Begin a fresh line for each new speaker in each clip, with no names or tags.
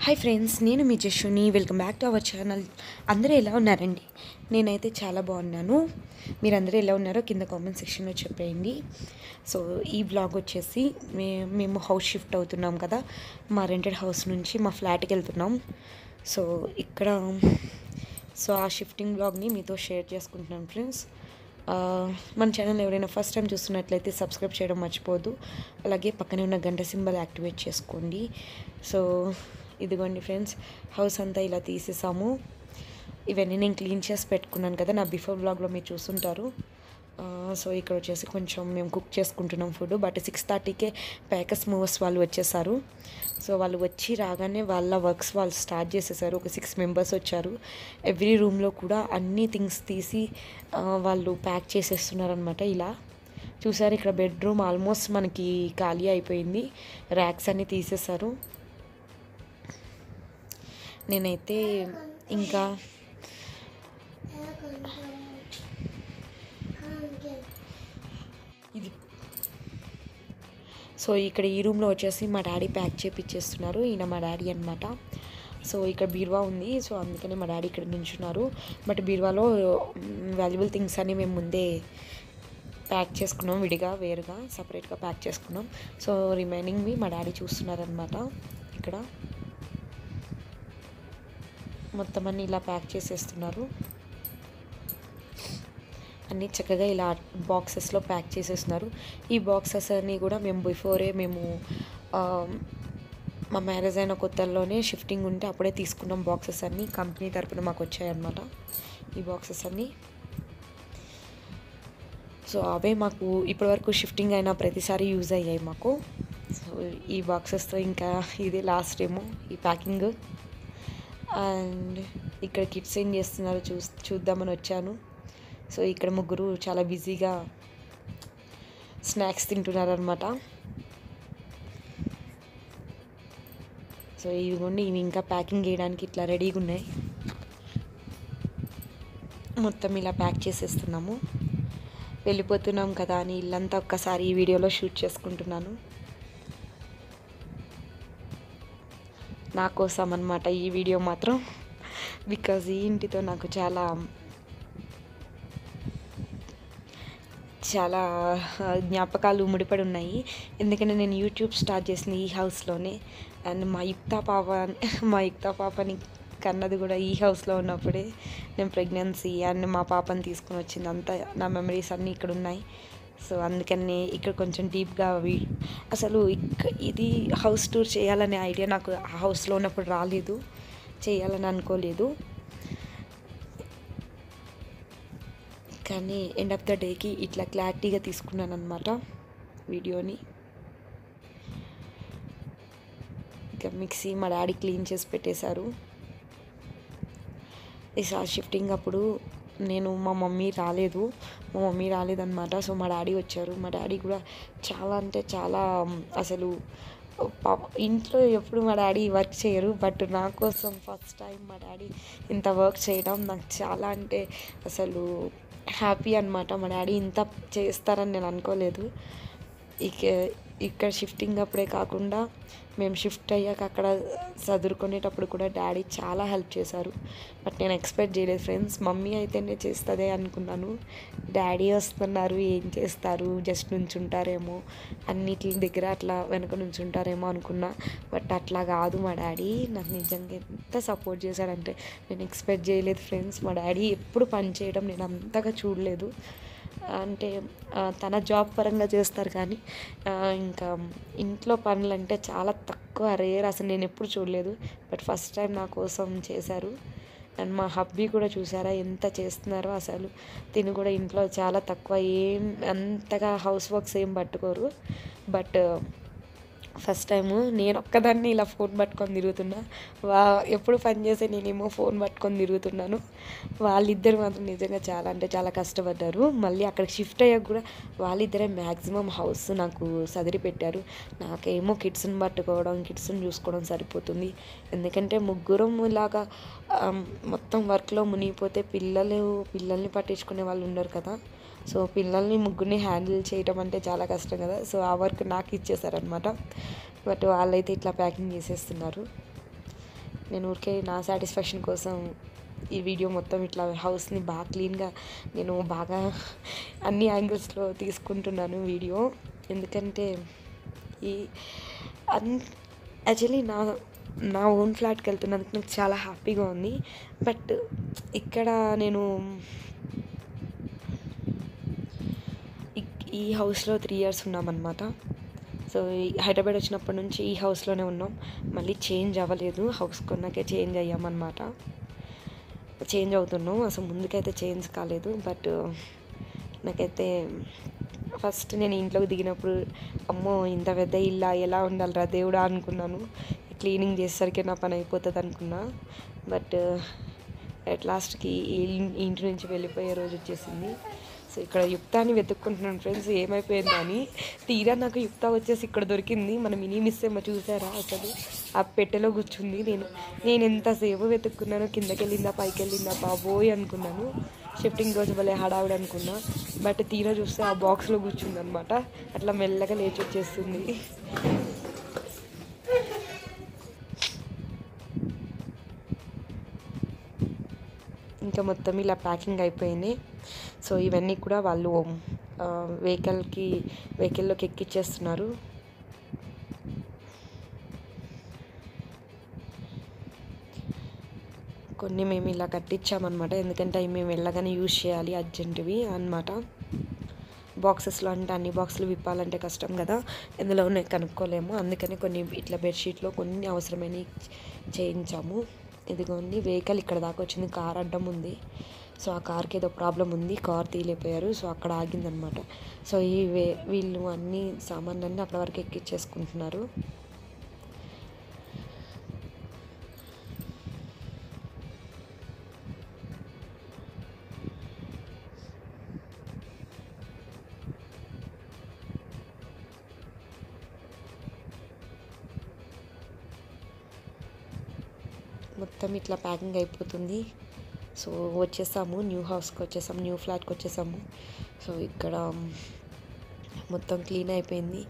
Hi friends నేను మీ జషుని welcome back to our channel అందరూ ఎలా ఉన్నారండి నేనైతే చాలా బాగున్నాను మీరందరూ ఎలా ఉన్నారో కింద కామెంట్ సెక్షన్లో చెప్పేయండి సో ఈ బ్లాగ్ వచ్చేసి మే మేము హౌస్ షిఫ్ట్ అవుతున్నాం కదా మా రెంటెడ్ హౌస్ నుంచి మా ఫ్లాట్కి వెళ్తున్నాం సో ఇక్కడ సో ఆ షిఫ్టింగ్ బ్లాగ్ని మీతో షేర్ చేసుకుంటున్నాను ఫ్రెండ్స్ ఆ, మన ఛానల్ ఎవరైనా ఫస్ట్ టైం చూస్తున్నట్లయితే సబ్స్క్రైబ్ చేయడం మర్చిపోదు అలాగే పక్కనే ఉన్న గంట సింబల్ యాక్టివేట్ చేసుకోండి సో ఇదిగోండి ఫ్రెండ్స్ హౌస్ అంతా ఇలా తీసేసాము ఇవన్నీ నేను క్లీన్ చేసి పెట్టుకున్నాను కదా నా బిఫోర్ బ్లాగ్లో మీరు చూస్తుంటారు ఆ, సో ఇక్కడ వచ్చేసి కొంచెం మేము కుక్ చేసుకుంటున్నాం ఫుడ్ బట్ సిక్స్ థర్టీకే ప్యాకర్స్ మూవర్స్ వాళ్ళు వచ్చేసారు సో వాళ్ళు వచ్చి రాగానే వాళ్ళ వర్క్స్ వాళ్ళు స్టార్ట్ చేసేసారు ఒక సిక్స్ మెంబర్స్ వచ్చారు ఎవ్రీ రూమ్లో కూడా అన్ని థింగ్స్ తీసి ఆ, వాళ్ళు ప్యాక్ చేసేస్తున్నారు అనమాట ఇలా చూసారు ఇక్కడ బెడ్రూమ్ ఆల్మోస్ట్ మనకి ఖాళీ అయిపోయింది ర్యాక్స్ అన్నీ తీసేశారు నేనైతే ఇంకా ఇది సో ఇక్కడ ఈ రూమ్లో వచ్చేసి మా డాడీ ప్యాక్ చేపిచ్చేస్తున్నారు ఈయన మా డాడీ అనమాట సో ఇక్కడ బీరువా ఉంది సో అందుకని మా డాడీ ఇక్కడ నించున్నారు బట్ బీరువాలో వాల్యుబుల్ థింగ్స్ అన్ని మేము ముందే ప్యాక్ చేసుకున్నాం విడిగా వేరుగా సపరేట్గా ప్యాక్ చేసుకున్నాం సో రిమైనింగ్వి మా డాడీ చూస్తున్నారనమాట ఇక్కడ మొత్తం అన్ని ఇలా ప్యాక్ చేసేస్తున్నారు అన్నీ చక్కగా ఇలా బాక్సెస్లో ప్యాక్ చేసేస్తున్నారు ఈ బాక్సెస్ అన్నీ కూడా మేము బిఫోరే మేము ఆ, మా మ్యారేజ్ అయిన కొత్తల్లోనే షిఫ్టింగ్ ఉంటే అప్పుడే తీసుకున్నాం బాక్సెస్ అన్నీ కంపెనీ తరపున మాకు వచ్చాయన్నమాట ఈ బాక్సెస్ అన్నీ సో అవే మాకు ఇప్పటివరకు షిఫ్టింగ్ అయిన ప్రతిసారి యూజ్ అయ్యాయి మాకు సో ఈ బాక్సెస్తో ఇంకా ఇదే లాస్ట్ ఏమో ఈ ప్యాకింగ్ అండ్ ఇక్కడ కిడ్స్ ఏం చేస్తున్నారో చూ చూద్దామని వచ్చాను సో ఇక్కడ ముగ్గురు చాలా బిజీగా స్నాక్స్ తింటున్నారు అనమాట సో ఇవిగోండి ఇవి ఇంకా ప్యాకింగ్ చేయడానికి ఇట్లా రెడీగా ఉన్నాయి మొత్తం ఇలా ప్యాక్ చేసేస్తున్నాము వెళ్ళిపోతున్నాం కదా అని ఇల్లంతా ఒక్కసారి ఈ వీడియోలో షూట్ చేసుకుంటున్నాను నా కోసం అనమాట ఈ వీడియో మాత్రం బికాజ్ ఈ ఇంటితో నాకు చాలా చాలా ఆ, జ్ఞాపకాలు ముడిపడి ఉన్నాయి ఎందుకంటే నేను యూట్యూబ్ స్టార్ట్ చేసింది ఈ హౌస్లోనే అండ్ మా యుక్తా పాప మా యుక్తా పాపని కన్నది కూడా ఈ హౌస్లో ఉన్నప్పుడే నేను ప్రెగ్నెన్సీ అండ్ మా పాపని తీసుకుని వచ్చింది అంతా నా మెమరీస్ అన్నీ ఇక్కడ ఉన్నాయి సో అందుకని ఇక్కడ కొంచెం డీప్గా అవి అసలు ఇక్క ఇది హౌస్ టూర్ చేయాలనే ఐడియా నాకు ఆ హౌస్లో ఉన్నప్పుడు రాలేదు చేయాలని అనుకోలేదు కానీ ఎండ్ ఆఫ్ ద డేకి ఇట్లా క్లారిటీగా తీసుకున్నాను అనమాట వీడియోని ఇంకా మిక్సీ మా డాడీ క్లీన్ చేసి పెట్టేశారు ఈసారి షిఫ్టింగ్ అప్పుడు నేను మా మమ్మీ రాలేదు మా మమ్మీ రాలేదన్నమాట సో మా డాడీ వచ్చారు మా డాడీ కూడా చాలా అంటే చాలా మ్, అసలు పాప ఇంట్లో ఎప్పుడు మా డాడీ వర్క్ చేయరు బట్ నా కోసం ఫస్ట్ టైం మా డాడీ ఇంత వర్క్ చేయడం నాకు చాలా అంటే అసలు హ్యాపీ అనమాట మా డాడీ ఇంత చేస్తారని నేను అనుకోలేదు ఇక ఇక్కడ షిఫ్టింగ్ అప్పుడే కాకుండా మేము షిఫ్ట్ అయ్యాక అక్కడ చదువుకునేటప్పుడు కూడా డాడీ చాలా హెల్ప్ చేశారు బట్ నేను ఎక్స్పెక్ట్ చేయలేదు ఫ్రెండ్స్ మమ్మీ అయితేనే చేస్తుందే అనుకున్నాను డాడీ వస్తున్నారు ఏం చేస్తారు జస్ట్ నుంచుంటారేమో అన్నిటి దగ్గర అట్లా వెనక నుంచుంటారేమో అనుకున్నా బట్ అట్లా కాదు మా డాడీ నాకు నిజంగా ఎంత సపోర్ట్ చేశాడంటే నేను ఎక్స్పెక్ట్ చేయలేదు ఫ్రెండ్స్ మా డాడీ ఎప్పుడు పని చేయడం నేను అంతగా చూడలేదు అంటే ఆ, తన జాబ్ పరంగా చేస్తారు కానీ ఆ, ఇంకా ఇంట్లో పనులు అంటే చాలా తక్కువ రేర్ అసలు నేను ఎప్పుడు చూడలేదు బట్ ఫస్ట్ టైం నా కోసం చేశారు అండ్ మా హబ్బీ కూడా చూసారా ఎంత చేస్తున్నారో అసలు తిని కూడా ఇంట్లో చాలా తక్కువ ఏం అంతగా హౌస్ వర్క్స్ ఏం పట్టుకోరు బట్ ఫస్ట్ టైము నేను ఒక్కదాన్ని ఇలా ఫోన్ పట్టుకొని తిరుగుతున్నా వా ఎప్పుడు పని చేసే నేనేమో ఫోన్ పట్టుకొని తిరుగుతున్నాను వాళ్ళిద్దరు మాత్రం నిజంగా చాలా అంటే చాలా కష్టపడ్డారు మళ్ళీ అక్కడికి షిఫ్ట్ అయ్యాక కూడా వాళ్ళిద్దరే మ్యాక్సిమం హౌస్ నాకు సదిరి పెట్టారు నాకేమో కిడ్స్ని పట్టుకోవడం కిడ్స్ని చూసుకోవడం సరిపోతుంది ఎందుకంటే ముగ్గురం ఇలాగా ఆమ్, మొత్తం వర్క్లో మునిగిపోతే పిల్లలు పిల్లల్ని పట్టించుకునే వాళ్ళు ఉండరు కదా సో పిల్లల్ని ముగ్గురిని హ్యాండిల్ చేయటం అంటే చాలా కష్టం కదా సో ఆ వర్క్ నాకు ఇచ్చేసారనమాట బట్ వాళ్ళైతే ఇట్లా ప్యాకింగ్ చేసేస్తున్నారు నేను ఊరికే నా సాటిస్ఫాక్షన్ కోసం ఈ వీడియో మొత్తం ఇట్లా హౌస్ని బాగా క్లీన్గా నేను బాగా అన్ని యాంగిల్స్లో తీసుకుంటున్నాను వీడియో ఎందుకంటే ఈ అన్ యాక్చువల్లీ నా నా ఓన్ ఫ్లాట్కి వెళ్తున్నందుకు నాకు చాలా హ్యాపీగా ఉంది బట్ ఇక్కడ నేను ఇక్- ఈ హౌస్లో త్రీ ఇయర్స్ ఉన్నామన్నమాట సో ఈ హైదరాబాద్ వచ్చినప్పటి నుంచి ఈ హౌస్లోనే ఉన్నాం మళ్ళీ చేంజ్ అవ్వలేదు హౌస్ కొన్నాకే చేంజ్ అయ్యామన్నమాట చేంజ్ అవుతున్నాం అసలు ముందుకైతే చేంజ్ కాలేదు బట్ నాకైతే ఫస్ట్ నేను ఇంట్లోకి దిగినప్పుడు అమ్మో ఇంత పెద్ద ఇల్లా ఎలా ఉండాలిరా దేవుడా అనుకున్నాను క్లీనింగ్ చేసేసరికి నా పని అయిపోతుంది అనుకున్నా బట్ అట్ లాస్ట్కి ఈ ఇంటి నుంచి వెళ్ళిపోయే రోజు వచ్చేసింది సో ఇక్కడ యుక్తాని వెతుక్కుంటున్నాను ఫ్రెండ్స్ ఏమైపోయింది అని తీరా నాకు యుక్త వచ్చేసి ఇక్కడ దొరికింది మన మినీ మిస్ ఏమో చూసారా అసలు ఆ పెట్టెలో కూర్చుంది నేను నేను ఎంతసేపు వెతుక్కున్నాను కిందకి వెళ్ళిందా పైకి వెళ్ళిందా బాబోయ్ అనుకున్నాను షిఫ్టింగ్ రోజు భలే హడావుడి అనుకున్నా బట్ తీరా చూస్తే ఆ బాక్స్లో కూర్చుంది అనమాట అట్లా మెల్లగా లేచి వచ్చేస్తుంది ఇంకా మొత్తం ఇలా ప్యాకింగ్ అయిపోయింది సో ఇవన్నీ కూడా వాళ్ళు వెహికల్కి వెహికల్లోకి ఎక్కిచ్చేస్తున్నారు కొన్ని మేము ఇలా కట్టించామన్నమాట ఎందుకంటే అవి మేము వెళ్ళగానే యూజ్ చేయాలి అర్జెంటువి అన్నమాట బాక్సెస్లో అంటే అన్ని బాక్సులు విప్పాలంటే కష్టం కదా ఎందులో ఉన్నాయి కనుక్కోలేము అందుకని కొన్ని ఇట్లా బెడ్షీట్లో కొన్ని అవసరమైన చేయించాము ఇదిగోండి వెహికల్ ఇక్కడ దాకా వచ్చింది కార్ అడ్డం ఉంది సో ఆ కార్కి ఏదో ప్రాబ్లం ఉంది కార్ తీలేపోయారు సో అక్కడ ఆగిందనమాట సో ఈ వే వీళ్ళు అన్ని సామాన్లన్నీ అక్కడ వరకు ఎక్కిచ్చేసుకుంటున్నారు మొత్తం ఇట్లా ప్యాకింగ్ అయిపోతుంది సో వచ్చేసాము న్యూ హౌస్కి వచ్చేసాము న్యూ ఫ్లాట్కి వచ్చేసాము సో ఇక్కడ మొత్తం క్లీన్ అయిపోయింది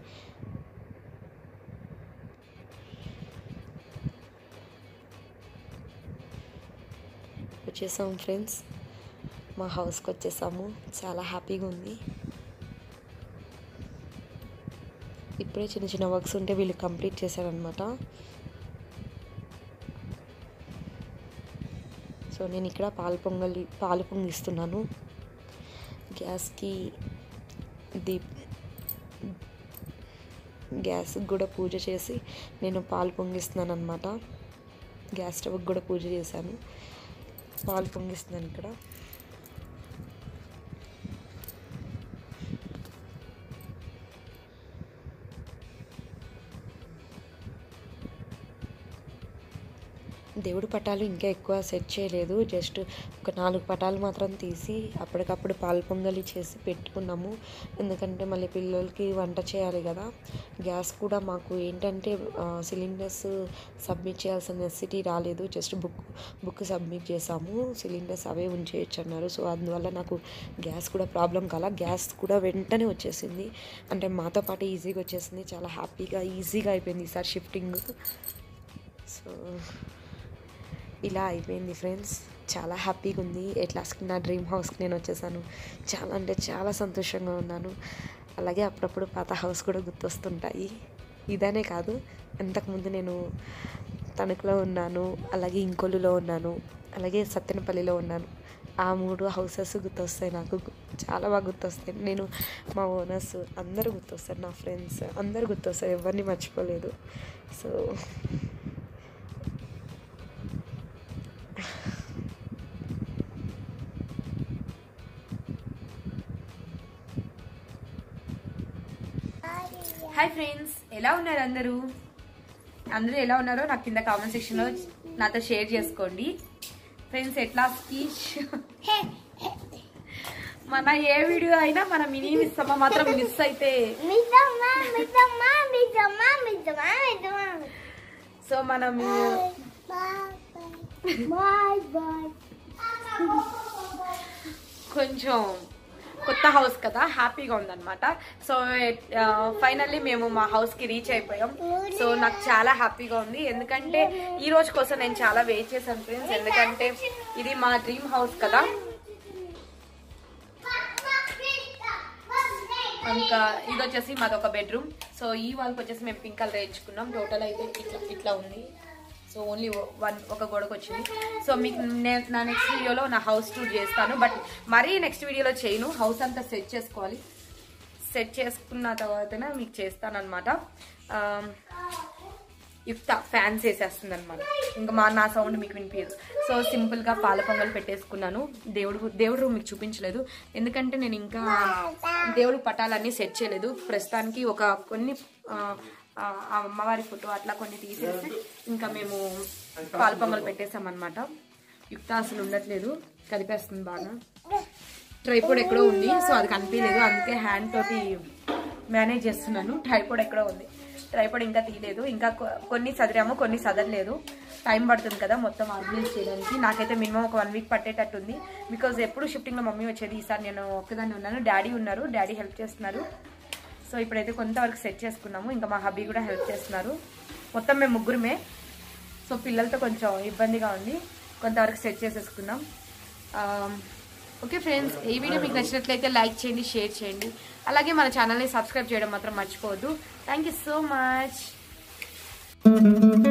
వచ్చేసాము ఫ్రెండ్స్ మా హౌస్కి వచ్చేసాము చాలా హ్యాపీగా ఉంది ఇప్పుడే చిన్న చిన్న వర్క్స్ ఉంటే వీళ్ళు కంప్లీట్ చేశారనమాట సో నేను ఇక్కడ పాలు పొంగలి పాలు పొంగిస్తున్నాను గ్యాస్కి దీప్ గ్యాస్కి కూడా పూజ చేసి నేను పాలు పొంగిస్తున్నాను అనమాట గ్యాస్ స్టవ్కి కూడా పూజ చేశాను పాలు పొంగిస్తున్నాను ఇక్కడ దేవుడి పటాలు ఇంకా ఎక్కువ సెట్ చేయలేదు జస్ట్ ఒక నాలుగు పటాలు మాత్రం తీసి అప్పటికప్పుడు పాలు పొంగలి చేసి పెట్టుకున్నాము ఎందుకంటే మళ్ళీ పిల్లలకి వంట చేయాలి కదా గ్యాస్ కూడా మాకు ఏంటంటే సిలిండర్స్ సబ్మిట్ చేయాల్సిన నెసిటీ రాలేదు జస్ట్ బుక్ బుక్ సబ్మిట్ చేసాము సిలిండర్స్ అవే ఉంచేయచ్చు అన్నారు సో అందువల్ల నాకు గ్యాస్ కూడా ప్రాబ్లం కాల గ్యాస్ కూడా వెంటనే వచ్చేసింది అంటే మాతో పాటు ఈజీగా వచ్చేసింది చాలా హ్యాపీగా ఈజీగా అయిపోయింది ఈసారి షిఫ్టింగ్ సో ఇలా అయిపోయింది ఫ్రెండ్స్ చాలా హ్యాపీగా ఉంది ఎట్లా నా డ్రీమ్ హౌస్కి నేను వచ్చేసాను చాలా అంటే చాలా సంతోషంగా ఉన్నాను అలాగే అప్పుడప్పుడు పాత హౌస్ కూడా గుర్తొస్తుంటాయి ఇదనే కాదు అంతకుముందు నేను తణుకులో ఉన్నాను అలాగే ఇంకొల్లులో ఉన్నాను అలాగే సత్తెనపల్లిలో ఉన్నాను ఆ మూడు హౌసెస్ గుర్తొస్తాయి నాకు గు- చాలా బాగా గుర్తొస్తాయి నేను మా ఓనర్స్ అందరూ గుర్తొస్తారు నా ఫ్రెండ్స్ అందరూ గుర్తొస్తారు ఎవరిని మర్చిపోలేదు సో
హాయ్ ఫ్రెండ్స్ ఎలా ఉన్నారు అందరూ అందరూ ఎలా ఉన్నారో నాకు కింద కామెంట్ సెక్షన్లో నాతో షేర్ చేసుకోండి ఫ్రెండ్స్ ఎట్లా స్పీచ్ మన ఏ వీడియో అయినా మన మినీ మిస్ అమ్మ మాత్రం మిస్ అయితే
Midama, midama, midama, midama, midama.
So మనం
Bye, bye. Bye, bye.
కొంచెం కొత్త హౌస్ కదా హ్యాపీగా ఉందన్నమాట సో ఫైనల్లీ మేము మా హౌస్ కి రీచ్ అయిపోయాం సో నాకు చాలా హ్యాపీగా ఉంది ఎందుకంటే ఈ రోజు కోసం నేను చాలా వెయిట్ చేశాను ఫ్రెండ్స్ ఎందుకంటే ఇది మా డ్రీమ్ హౌస్ కదా ఇంకా ఇది వచ్చేసి మాది ఒక బెడ్రూమ్ సో ఈ వాళ్ళకి వచ్చేసి మేము పింక్ కలర్ వేయించుకున్నాం టోటల్ అయితే ఇట్లా ఇట్లా ఉంది సో ఓన్లీ వన్ ఒక గోడకు వచ్చింది సో మీకు నే- నా నెక్స్ట్ వీడియోలో నా హౌస్ టూర్ చేస్తాను బట్ మరీ నెక్స్ట్ వీడియోలో చేయను హౌస్ అంతా సెట్ చేసుకోవాలి సెట్ చేసుకున్న తర్వాతనే మీకు చేస్తాను అనమాట యుక్త ఫ్యాన్స్ వేసేస్తుంది అనమాట ఇంకా మా నా సౌండ్ మీకు వినిపించదు సో సింపుల్గా పాల పొంగల్ పెట్టేసుకున్నాను దేవుడు దేవుడు రూమ్ మీకు చూపించలేదు ఎందుకంటే నేను ఇంకా దేవుడు పటాలన్నీ సెట్ చేయలేదు ప్రస్తుతానికి ఒక కొన్ని ఆ, ఆ అమ్మవారి ఫోటో అట్లా కొన్ని తీసేసి ఇంకా మేము పాల పొంగల్ పెట్టేసామన్నమాట యుక్త అసలు ఉండట్లేదు కదిపేస్తుంది బాగా ట్రైపోడ్ ఎక్కడో ఉంది సో అది కనిపించలేదు అందుకే హ్యాండ్ తోటి మేనేజ్ చేస్తున్నాను ట్రైపోడ్ ఎక్కడో ఉంది ట్రైపోడ్ ఇంకా తీయలేదు ఇంకా కొ- కొన్ని సదిరాము కొన్ని సదరలేదు టైం పడుతుంది కదా మొత్తం ఆర్గనైజ్ చేయడానికి నాకైతే మినిమం ఒక వన్ వీక్ పట్టేటట్టుంది బికాజ్ ఎప్పుడు షిఫ్టింగ్లో మమ్మీ వచ్చేది ఈసారి నేను ఒక్కదాన్ని ఉన్నాను డాడీ ఉన్నారు డాడీ హెల్ప్ చేస్తున్నారు సో ఇప్పుడైతే కొంతవరకు సెట్ చేసుకున్నాము ఇంకా మా హబ్బీ కూడా హెల్ప్ చేస్తున్నారు మొత్తం మేము ముగ్గురమే సో పిల్లలతో కొంచెం ఇబ్బందిగా ఉంది కొంతవరకు సెట్ చేసేసుకున్నాం ఓకే ఫ్రెండ్స్ ఈ వీడియో మీకు నచ్చినట్లయితే లైక్ చేయండి షేర్ చేయండి అలాగే మన ఛానల్ని సబ్స్క్రైబ్ చేయడం మాత్రం మర్చిపోవద్దు థ్యాంక్ యూ సో మచ్